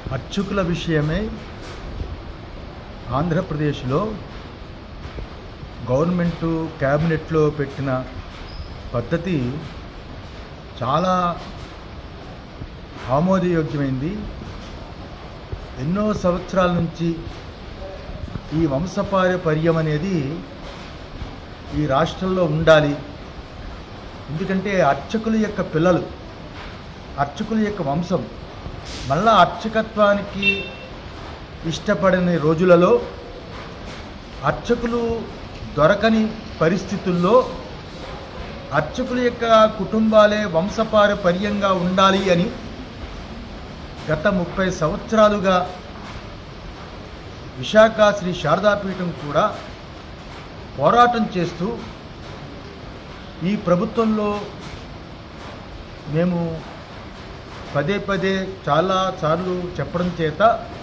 అర్చకుల విషయమై ఆంధ్రప్రదేశ్లో గవర్నమెంటు క్యాబినెట్లో పెట్టిన పద్ధతి చాలా ఆమోదయోగ్యమైంది ఎన్నో సంవత్సరాల నుంచి ఈ వంశపారపర్యం అనేది ఈ రాష్ట్రంలో ఉండాలి ఎందుకంటే అర్చకుల యొక్క పిల్లలు అర్చకుల యొక్క వంశం మళ్ళా అర్చకత్వానికి ఇష్టపడని రోజులలో అర్చకులు దొరకని పరిస్థితుల్లో అర్చకుల యొక్క కుటుంబాలే వంశపారపర్యంగా ఉండాలి అని గత ముప్పై సంవత్సరాలుగా విశాఖ శ్రీ శారదాపీఠం కూడా పోరాటం చేస్తూ ఈ ప్రభుత్వంలో మేము పదే పదే చాలా సార్లు చెప్పడం చేత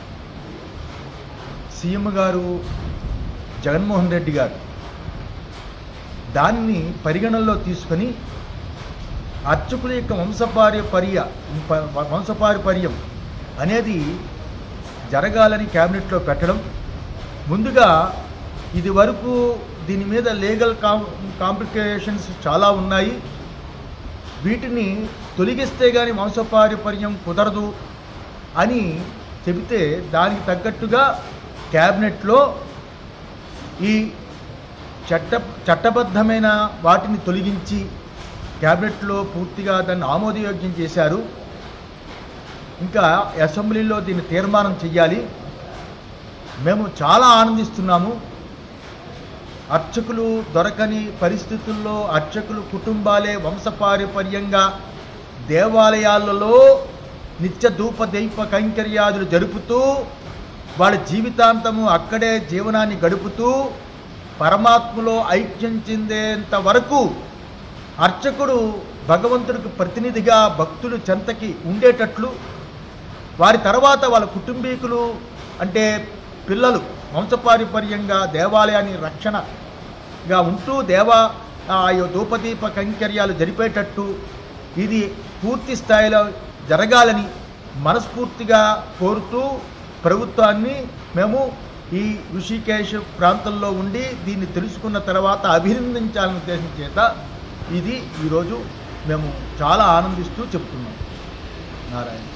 సీఎం గారు జగన్మోహన్ రెడ్డి గారు దాన్ని పరిగణనలో తీసుకొని అర్చకుల యొక్క వంశపార్యపర్య ప- వంశపారపర్యం అనేది జరగాలని క్యాబినెట్లో పెట్టడం ముందుగా ఇది వరకు దీని మీద లీగల్ కాం కాంప్లికేషన్స్ చాలా ఉన్నాయి వీటిని తొలగిస్తే కానీ వంశపారపర్యం కుదరదు అని చెబితే దానికి తగ్గట్టుగా క్యాబినెట్లో ఈ చట్ట చట్టబద్ధమైన వాటిని తొలగించి క్యాబినెట్లో పూర్తిగా దాన్ని ఆమోదయోగ్యం చేశారు ఇంకా అసెంబ్లీలో దీన్ని తీర్మానం చెయ్యాలి మేము చాలా ఆనందిస్తున్నాము అర్చకులు దొరకని పరిస్థితుల్లో అర్చకులు కుటుంబాలే వంశపారపర్యంగా దేవాలయాలలో నిత్య ధూప దైప కైంకర్యాదులు జరుపుతూ వాళ్ళ జీవితాంతము అక్కడే జీవనాన్ని గడుపుతూ పరమాత్మలో ఐక్యం చెందేంత వరకు అర్చకుడు భగవంతుడికి ప్రతినిధిగా భక్తులు చెంతకి ఉండేటట్లు వారి తర్వాత వాళ్ళ కుటుంబీకులు అంటే పిల్లలు వంశపారిపర్యంగా దేవాలయాన్ని రక్షణగా ఉంటూ దేవా ఆ యొక్క ధూపదీప కైంకర్యాలు జరిపేటట్టు ఇది పూర్తి స్థాయిలో జరగాలని మనస్ఫూర్తిగా కోరుతూ ప్రభుత్వాన్ని మేము ఈ ఋషికేశ్ ప్రాంతంలో ఉండి దీన్ని తెలుసుకున్న తర్వాత అభినందించాలనే ఉద్దేశం చేత ఇది ఈరోజు మేము చాలా ఆనందిస్తూ చెప్తున్నాం నారాయణ